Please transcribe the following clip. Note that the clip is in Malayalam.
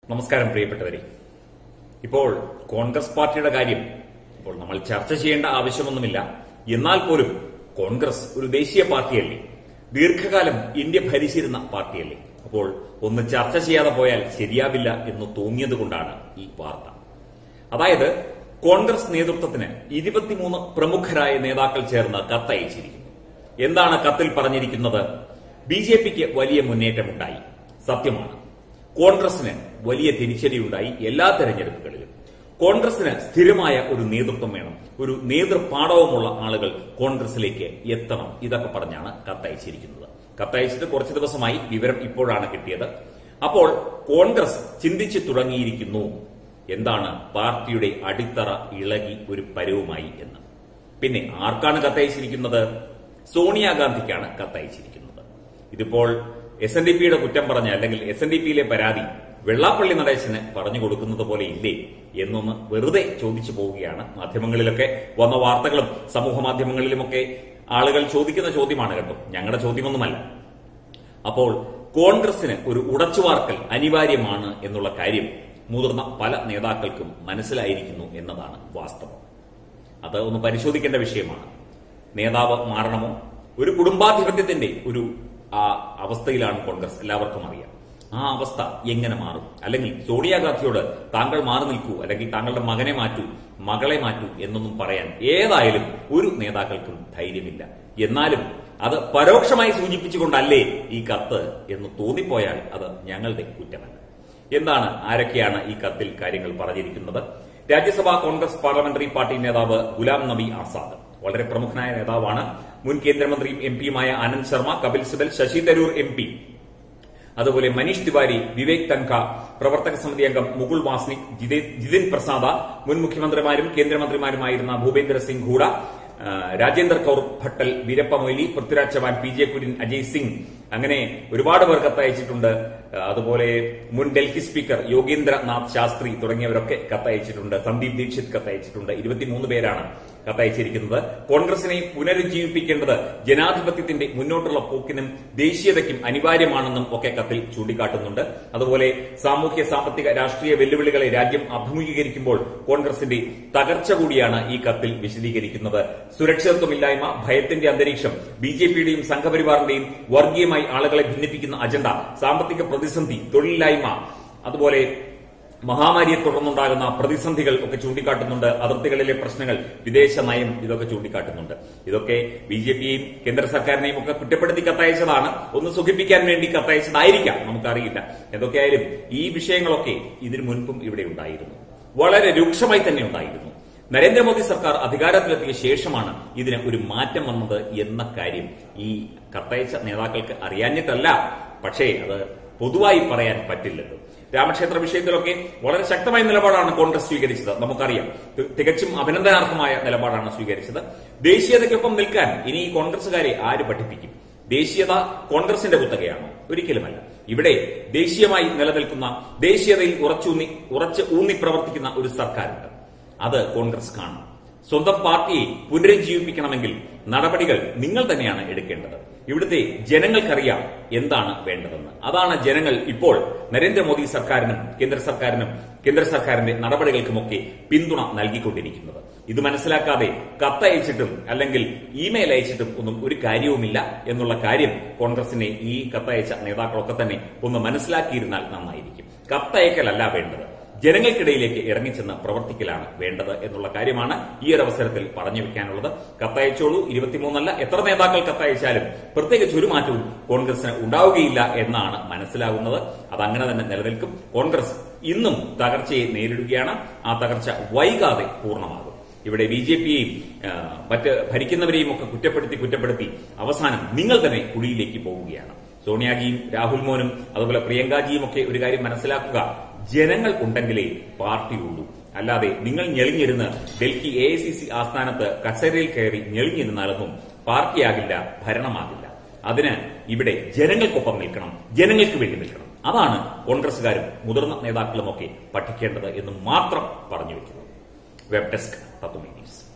നമസ്കാരം പ്രിയപ്പെട്ടവരെ ഇപ്പോൾ കോൺഗ്രസ് പാർട്ടിയുടെ കാര്യം ഇപ്പോൾ നമ്മൾ ചർച്ച ചെയ്യേണ്ട ആവശ്യമൊന്നുമില്ല എന്നാൽ പോലും കോൺഗ്രസ് ഒരു ദേശീയ പാർട്ടിയല്ലേ ദീർഘകാലം ഇന്ത്യ ഭരിച്ചിരുന്ന പാർട്ടിയല്ലേ അപ്പോൾ ഒന്ന് ചർച്ച ചെയ്യാതെ പോയാൽ ശരിയാവില്ല എന്ന് തോന്നിയതുകൊണ്ടാണ് ഈ വാർത്ത അതായത് കോൺഗ്രസ് നേതൃത്വത്തിന് ഇരുപത്തിമൂന്ന് പ്രമുഖരായ നേതാക്കൾ ചേർന്ന് കത്തയച്ചിരിക്കുന്നു എന്താണ് കത്തിൽ പറഞ്ഞിരിക്കുന്നത് ബി ജെ പിക്ക് വലിയ മുന്നേറ്റമുണ്ടായി സത്യമാണ് കോൺഗ്രസിന് വലിയ തിരിച്ചടിയുണ്ടായി എല്ലാ തെരഞ്ഞെടുപ്പുകളിലും കോൺഗ്രസിന് സ്ഥിരമായ ഒരു നേതൃത്വം വേണം ഒരു നേതൃപാടവമുള്ള ആളുകൾ കോൺഗ്രസിലേക്ക് എത്തണം ഇതൊക്കെ പറഞ്ഞാണ് കത്തയച്ചിരിക്കുന്നത് കത്തയച്ചിട്ട് കുറച്ച് ദിവസമായി വിവരം ഇപ്പോഴാണ് കിട്ടിയത് അപ്പോൾ കോൺഗ്രസ് ചിന്തിച്ചു തുടങ്ങിയിരിക്കുന്നു എന്താണ് പാർട്ടിയുടെ അടിത്തറ ഇളകി ഒരു പരവുമായി എന്ന് പിന്നെ ആർക്കാണ് കത്തയച്ചിരിക്കുന്നത് സോണിയാഗാന്ധിക്കാണ് കത്തയച്ചിരിക്കുന്നത് ഇതിപ്പോൾ എസ് എൻ ഡി പിയുടെ കുറ്റം പറഞ്ഞ അല്ലെങ്കിൽ എസ് എൻ ഡി പിയിലെ പരാതി വെള്ളാപ്പള്ളി നടേശന് പറഞ്ഞു കൊടുക്കുന്നത് പോലെ ഇല്ലേ എന്നൊന്ന് വെറുതെ ചോദിച്ചു പോവുകയാണ് മാധ്യമങ്ങളിലൊക്കെ വന്ന വാർത്തകളും സമൂഹ മാധ്യമങ്ങളിലുമൊക്കെ ആളുകൾ ചോദിക്കുന്ന ചോദ്യമാണ് കേട്ടോ ഞങ്ങളുടെ ചോദ്യമൊന്നുമല്ല അപ്പോൾ കോൺഗ്രസിന് ഒരു ഉടച്ചുവാർക്കൽ അനിവാര്യമാണ് എന്നുള്ള കാര്യം മുതിർന്ന പല നേതാക്കൾക്കും മനസ്സിലായിരിക്കുന്നു എന്നതാണ് വാസ്തവം അത് ഒന്ന് പരിശോധിക്കേണ്ട വിഷയമാണ് നേതാവ് മാറണമോ ഒരു കുടുംബാധിപത്യത്തിന്റെ ഒരു ആ അവസ്ഥയിലാണ് കോൺഗ്രസ് എല്ലാവർക്കും അറിയാം ആ അവസ്ഥ എങ്ങനെ മാറും അല്ലെങ്കിൽ സോണിയാഗാന്ധിയോട് താങ്കൾ മാറി നിൽക്കൂ അല്ലെങ്കിൽ താങ്കളുടെ മകനെ മാറ്റൂ മകളെ മാറ്റൂ എന്നൊന്നും പറയാൻ ഏതായാലും ഒരു നേതാക്കൾക്കും ധൈര്യമില്ല എന്നാലും അത് പരോക്ഷമായി സൂചിപ്പിച്ചുകൊണ്ടല്ലേ ഈ കത്ത് എന്ന് തോന്നിപ്പോയാൽ അത് ഞങ്ങളുടെ കുറ്റമല്ല എന്താണ് ആരൊക്കെയാണ് ഈ കത്തിൽ കാര്യങ്ങൾ പറഞ്ഞിരിക്കുന്നത് രാജ്യസഭാ കോൺഗ്രസ് പാർലമെന്ററി പാർട്ടി നേതാവ് ഗുലാം നബി ആസാദ് വളരെ പ്രമുഖനായ നേതാവാണ് മുൻ കേന്ദ്രമന്ത്രിയും എം പിയുമായ ആനന്ദ് ശർമ്മ കപിൽ സിബൽ ശശി തരൂർ എം പി അതുപോലെ മനീഷ് തിവാരി വിവേക് തൻഖ പ്രവർത്തക സമിതി അംഗം മുകുൾ വാസ്നിക് ജിതിൻ പ്രസാദ മുൻ മുഖ്യമന്ത്രിമാരും കേന്ദ്രമന്ത്രിമാരുമായിരുന്ന ഭൂപേന്ദ്ര സിംഗ് ഹൂഡ രാജേന്ദർ കൌർ ഭട്ടൽ വീരപ്പ മൊയ്ലി പൃഥ്വിരാജ് ചവാൻ പി ജെ കുര്യൻ അജയ് സിംഗ് അങ്ങനെ ഒരുപാട് പേർ കത്തയച്ചിട്ടുണ്ട് അതുപോലെ മുൻ ഡൽഹി സ്പീക്കർ യോഗേന്ദ്രനാഥ് ശാസ്ത്രി തുടങ്ങിയവരൊക്കെ കത്തയച്ചിട്ടുണ്ട് സന്ദീപ് ദീക്ഷിത് കത്തയച്ചിട്ടുണ്ട് ഇരുപത്തിമൂന്ന് പേരാണ് കത്തയച്ചിരിക്കുന്നത് കോൺഗ്രസിനെ പുനരുജ്ജീവിപ്പിക്കേണ്ടത് ജനാധിപത്യത്തിന്റെ മുന്നോട്ടുള്ള പോക്കിനും ദേശീയതയ്ക്കും അനിവാര്യമാണെന്നും ഒക്കെ കത്തിൽ ചൂണ്ടിക്കാട്ടുന്നുണ്ട് അതുപോലെ സാമൂഹ്യ സാമ്പത്തിക രാഷ്ട്രീയ വെല്ലുവിളികളെ രാജ്യം അഭിമുഖീകരിക്കുമ്പോൾ കോൺഗ്രസിന്റെ തകർച്ച കൂടിയാണ് ഈ കത്തിൽ വിശദീകരിക്കുന്നത് സുരക്ഷിതത്വമില്ലായ്മ ഭയത്തിന്റെ അന്തരീക്ഷം ബി ജെ പിയുടെയും സംഘപരിവാറിന്റെയും വർഗീയമായി ആളുകളെ ഭിന്നിപ്പിക്കുന്ന അജണ്ട സാമ്പത്തിക പ്രതിസന്ധി തൊഴിലില്ലായ്മ അതുപോലെ മഹാമാരിയെ തുടർന്നുണ്ടാകുന്ന പ്രതിസന്ധികൾ ഒക്കെ ചൂണ്ടിക്കാട്ടുന്നുണ്ട് അതിർത്തികളിലെ പ്രശ്നങ്ങൾ വിദേശ നയം ഇതൊക്കെ ചൂണ്ടിക്കാട്ടുന്നുണ്ട് ഇതൊക്കെ ബി ജെ പിയെയും കേന്ദ്ര സർക്കാരിനെയും ഒക്കെ കുറ്റപ്പെടുത്തി കത്തയച്ചതാണ് ഒന്ന് സുഖിപ്പിക്കാൻ വേണ്ടി കത്തയച്ചതായിരിക്കാം നമുക്കറിയില്ല എന്തൊക്കെയായാലും ഈ വിഷയങ്ങളൊക്കെ ഇതിനു മുൻപും ഇവിടെ ഉണ്ടായിരുന്നു വളരെ രൂക്ഷമായി തന്നെ ഉണ്ടായിരുന്നു നരേന്ദ്രമോദി സർക്കാർ അധികാരത്തിലെത്തിയ ശേഷമാണ് ഇതിന് ഒരു മാറ്റം വന്നത് എന്ന കാര്യം ഈ കത്തയച്ച നേതാക്കൾക്ക് അറിയാഞ്ഞിട്ടല്ല പക്ഷേ അത് പൊതുവായി പറയാൻ പറ്റില്ലല്ലോ രാമക്ഷേത്ര വിഷയത്തിലൊക്കെ വളരെ ശക്തമായ നിലപാടാണ് കോൺഗ്രസ് സ്വീകരിച്ചത് നമുക്കറിയാം തികച്ചും അഭിനന്ദനാർഹമായ നിലപാടാണ് സ്വീകരിച്ചത് ദേശീയതയ്ക്കൊപ്പം നിൽക്കാൻ ഇനി ഈ കോൺഗ്രസുകാരെ ആര് പഠിപ്പിക്കും ദേശീയത കോൺഗ്രസിന്റെ കുത്തകയാണോ ഒരിക്കലുമല്ല ഇവിടെ ദേശീയമായി നിലനിൽക്കുന്ന ദേശീയതയിൽ ഉറച്ചൂന്നി ഉറച്ച് ഊന്നി പ്രവർത്തിക്കുന്ന ഒരു സർക്കാരുണ്ട് അത് കോൺഗ്രസ് കാണും സ്വന്തം പാർട്ടിയെ പുനരുജ്ജീവിപ്പിക്കണമെങ്കിൽ നടപടികൾ നിങ്ങൾ തന്നെയാണ് എടുക്കേണ്ടത് ഇവിടുത്തെ ജനങ്ങൾക്കറിയാം എന്താണ് വേണ്ടതെന്ന് അതാണ് ജനങ്ങൾ ഇപ്പോൾ നരേന്ദ്രമോദി സർക്കാരിനും കേന്ദ്ര സർക്കാരിനും കേന്ദ്ര സർക്കാരിന്റെ നടപടികൾക്കുമൊക്കെ പിന്തുണ നൽകിക്കൊണ്ടിരിക്കുന്നത് ഇത് മനസ്സിലാക്കാതെ കത്തയച്ചിട്ടും അല്ലെങ്കിൽ ഇമെയിൽ അയച്ചിട്ടും ഒന്നും ഒരു കാര്യവുമില്ല എന്നുള്ള കാര്യം കോൺഗ്രസിനെ ഈ കത്തയച്ച നേതാക്കളൊക്കെ തന്നെ ഒന്ന് മനസ്സിലാക്കിയിരുന്നാൽ നന്നായിരിക്കും കത്തയക്കലല്ല വേണ്ടത് ജനങ്ങൾക്കിടയിലേക്ക് ഇറങ്ങിച്ചെന്ന് പ്രവർത്തിക്കലാണ് വേണ്ടത് എന്നുള്ള കാര്യമാണ് ഈ ഒരു അവസരത്തിൽ പറഞ്ഞു വെക്കാനുള്ളത് കത്തയച്ചോളൂ ഇരുപത്തിമൂന്നല്ല എത്ര നേതാക്കൾ കത്തയച്ചാലും പ്രത്യേകിച്ച് ഒരു മാറ്റവും കോൺഗ്രസിന് ഉണ്ടാവുകയില്ല എന്നാണ് മനസ്സിലാകുന്നത് അത് അങ്ങനെ തന്നെ നിലനിൽക്കും കോൺഗ്രസ് ഇന്നും തകർച്ചയെ നേരിടുകയാണ് ആ തകർച്ച വൈകാതെ പൂർണ്ണമാകും ഇവിടെ ബി ജെ പിയെയും മറ്റ് ഭരിക്കുന്നവരെയും ഒക്കെ കുറ്റപ്പെടുത്തി കുറ്റപ്പെടുത്തി അവസാനം നിങ്ങൾ തന്നെ കുഴിയിലേക്ക് പോവുകയാണ് സോണിയാജിയും രാഹുൽ മോനും അതുപോലെ പ്രിയങ്കാജിയും ഒക്കെ ഒരു കാര്യം മനസ്സിലാക്കുക ജനങ്ങൾ ഉണ്ടെങ്കിലേ പാർട്ടിയുള്ളൂ അല്ലാതെ നിങ്ങൾ ഞെളിഞ്ഞിരുന്ന് Delhi A I C C ആസ്ഥാനത്ത് കസേരയിൽ കയറി ഞെളിഞ്ഞിരുന്നാലൊന്നും പാർട്ടിയാകില്ല ഭരണമാകില്ല അതിന് ഇവിടെ ജനങ്ങൾക്കൊപ്പം നിൽക്കണം ജനങ്ങൾക്ക് വേണ്ടി നിൽക്കണം അതാണ് കോൺഗ്രസുകാരും മുതിർന്ന നേതാക്കളുമൊക്കെ പഠിക്കേണ്ടത് എന്ന് മാത്രം പറഞ്ഞു വെക്കുന്നു വെബ് ഡെസ്ക് തത്വമീ ന്യൂസ്